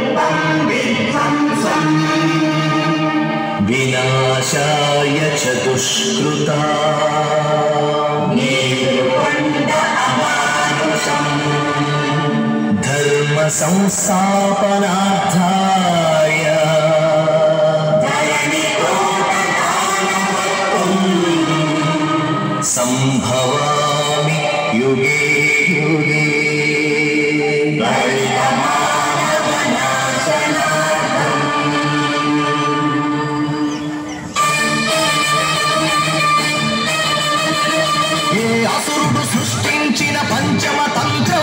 विनाशाय च दुष्कृता धर्म संस्थापनार्थाय सम्भवामि युगे युगे ఏ అసురుడు సృష్టించిన పంచమ తంత్రం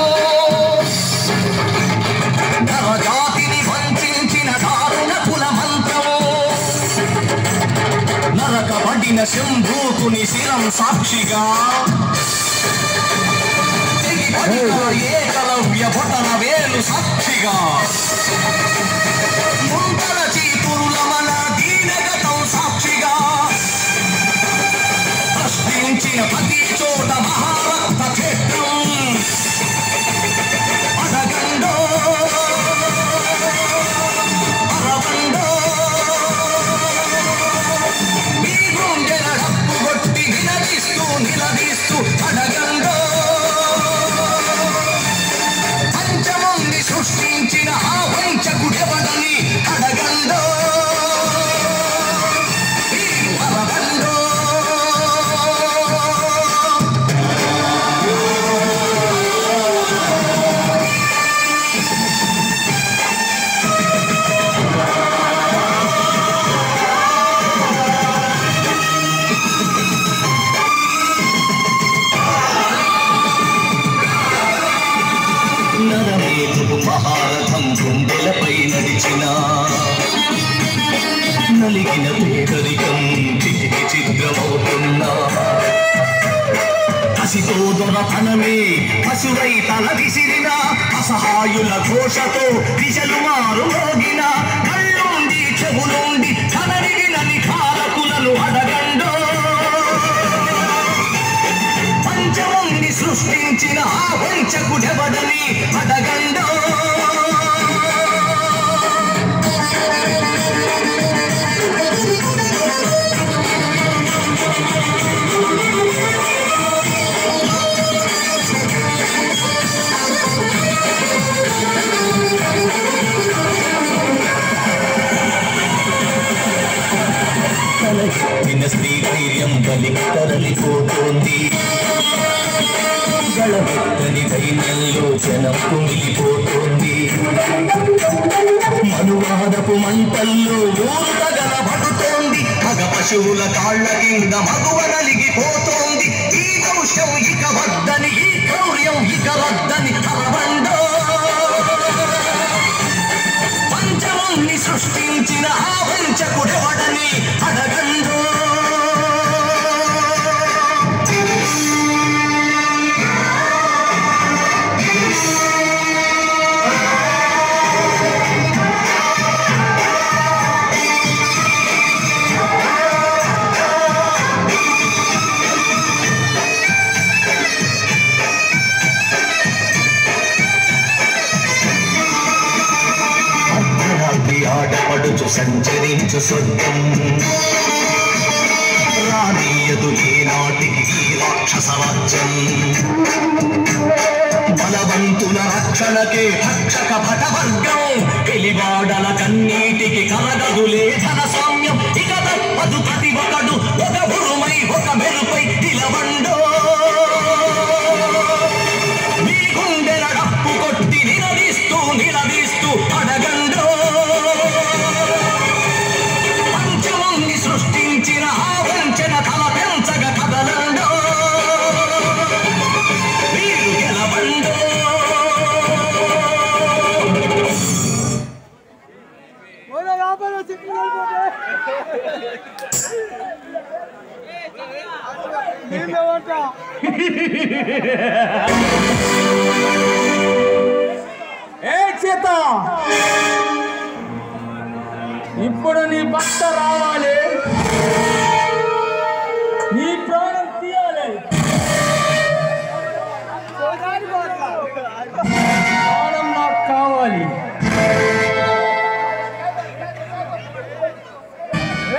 నరజాతిని వంచిన దారుణ కుల మంత్రం నరకబడిన శంభూకుని శిరం సాక్షిగా తెగిపడిన ఏకలవ్య బొటన వేలు సాక్షిగా ముందర చీతురుల మన దీనగతం సాక్షిగా ప్రశ్నించిన ప్రతి చోట మహారక్త క్షేత్రం అడగండో అరవండో మీ గుండెల డప్పు కొట్టి నిలదీస్తూ నిలదీస్తూ అడగండో పంచముంది సృష్టించిన ఆ వంచకుడెవడని అడగండో మీరు అరవండో నరమేతుకు మహారథం గుండెలపై నడిచిన నలిగిన పేదరికం చిటికి చిత్రమవుతున్నా కసితో దొరతనమే పశువై తల విసిరిన అసహాయుల ఘోషతో దిశలు మారు మోగిన కళ్ళుండి చెవులుండి కనరిగిన నిఖాలకులను అడగండో పంచముండి సృష్టించిన ఆ వంచకుడెవడని అడగండో తలెత్తిన స్త్రీ ధైర్యం బలికి తరలిపోతోంది గళమెత్తని దైన్యంలో జనం కుమిలిపోతోంది మనువాదపు మంటల్లో ఊరు తగలబడుతోంది మగ పశువుల కాళ్ళ కింద మగువ నలిగిపోతోంది ఈ దౌష్యం ఇక వద్దని ఈ క్రౌర్యం ఇక వద్దని అరవండో పంచముని సృష్టించిన ఆ వంచకుడెవడని అడగండో అర్ధరాత్రి ఆడపడుచు సంచరించు స్వర్గం రానీయదు ఈనాటికి ఈ రాక్షస రాజ్యం బలవంతుల రక్షణకే రక్షక భటవర్గం వెలివాడల కన్నీటికి కరగదులే ధన స్వామ్యం ఇక తప్పదు ప్రతి ఒకడు ఒక ఉరుమై ఒక మెరుపై నిలవండో మీ గుండెల డప్పు కొట్టి నిలదీస్తూ నిలదీస్తూ అడగండో పంచముంగి సృష్టించిన ఆ వంచన తల పెంచగ కదలండో మీరు గెలవండో Hola, vámonos, se Dime otra. ఏ సీత ఇప్పుడు నీ భర్త రావాలి